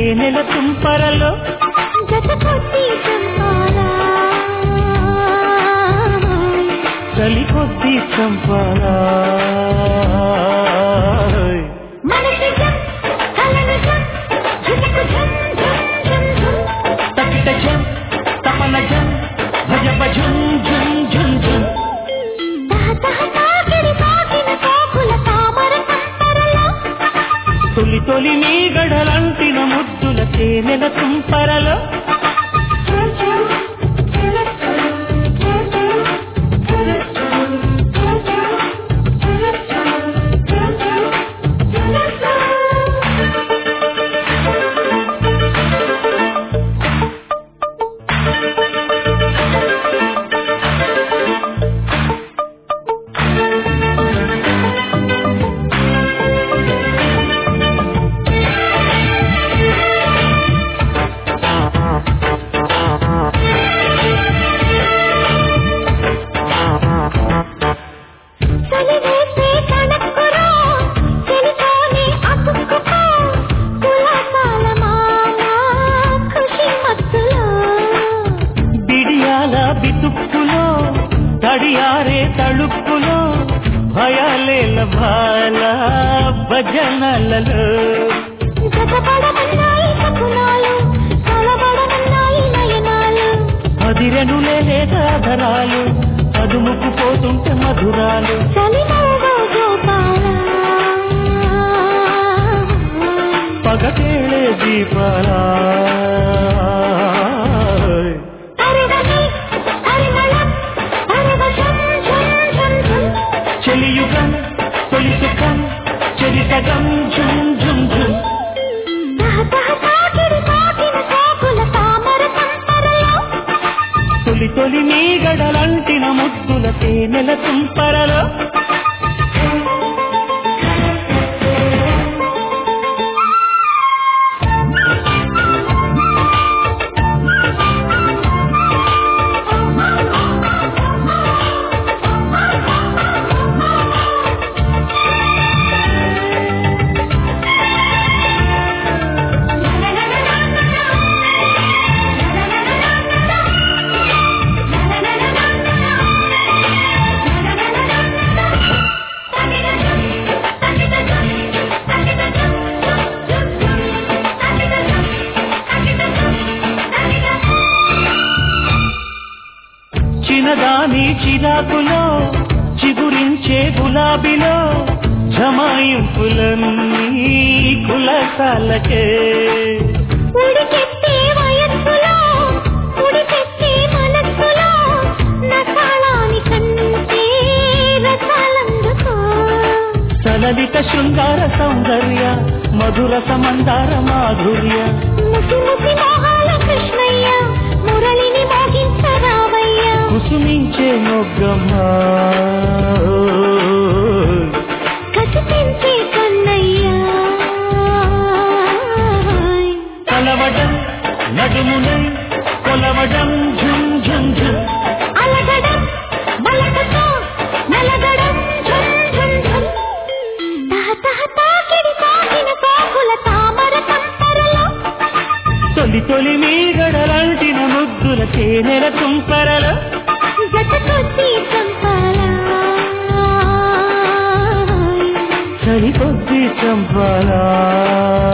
తేనెల తుంపరలో జత కొట్టి చంపాలా చలి కొద్ది చంపాలా మనసు జం కలను జం జుట్టుకు జం జం జం జం తకిట జం తపన జం భజ భజం జుం జుం జుం తహ తహ తాకిడి తాకిన కోకుల తామర సంపరలో తొలి తొలి నీ గడలంటిన ముద్దుల తేనెల తుంపరలో చలివేసే కనక్కురా చెలితోనే అతుక్కుపో కులాసాల మామ ఖుషి మత్తులో బిడియాల బితుక్కులో తడియారే తళుక్కులో భయాలేల భాల భజనలలో జతపడమన్నాయి సకునాలు కలబడమన్నాయి నయనాలు అదిరెనులే లేదాధరాలు అదుముకు పోతుంటే మధురాలు చలిమోగో గోపాల పగటేళే దీపాలా అరగని అరిమళం అరవశం ఝం ఝం ఝం చెలియుగం తొలి సుఖం చెలిసగం ఝుం ఝుం ఝుం తహ తహ తాకిడి తాకిన కోకుల తామర సంపరలో తొలి తొలి నీ గడలంటిన ముద్దుల తేనెల తుంపరలో చిన్నదాని చిరాకులో చిగురించే గులాబీలో జమాయింపులన్నీ కులసాలకే ఉడికెత్తే వయస్సులో ఉడికెత్తే మనస్సులో నసాళాని కంటే రసాలందుకో సలలిత శృంగార సౌందర్య మధుర సమందార మాధుర్య ముసి ముసి మోహాల కృష్ణయ్య మురళిని మోగించరావయ్య కుసుమించే మొగ్గమ్మ కసి పెంచే కన్నయ్య కలవడం నడుమునై కొలవడం ఝుం ఝుం ఝుం అలగడం బలకతో నలగడం ఝం ఝం ఝం తహ తహ తాకిడి తాకిన కోకుల తామర సంపరలో తొలి తొలి మీ గడలంటిన ముద్దుల తేనెల తుంపరలో జత కొద్ది చంపాలా సరికొద్ది చంపాలా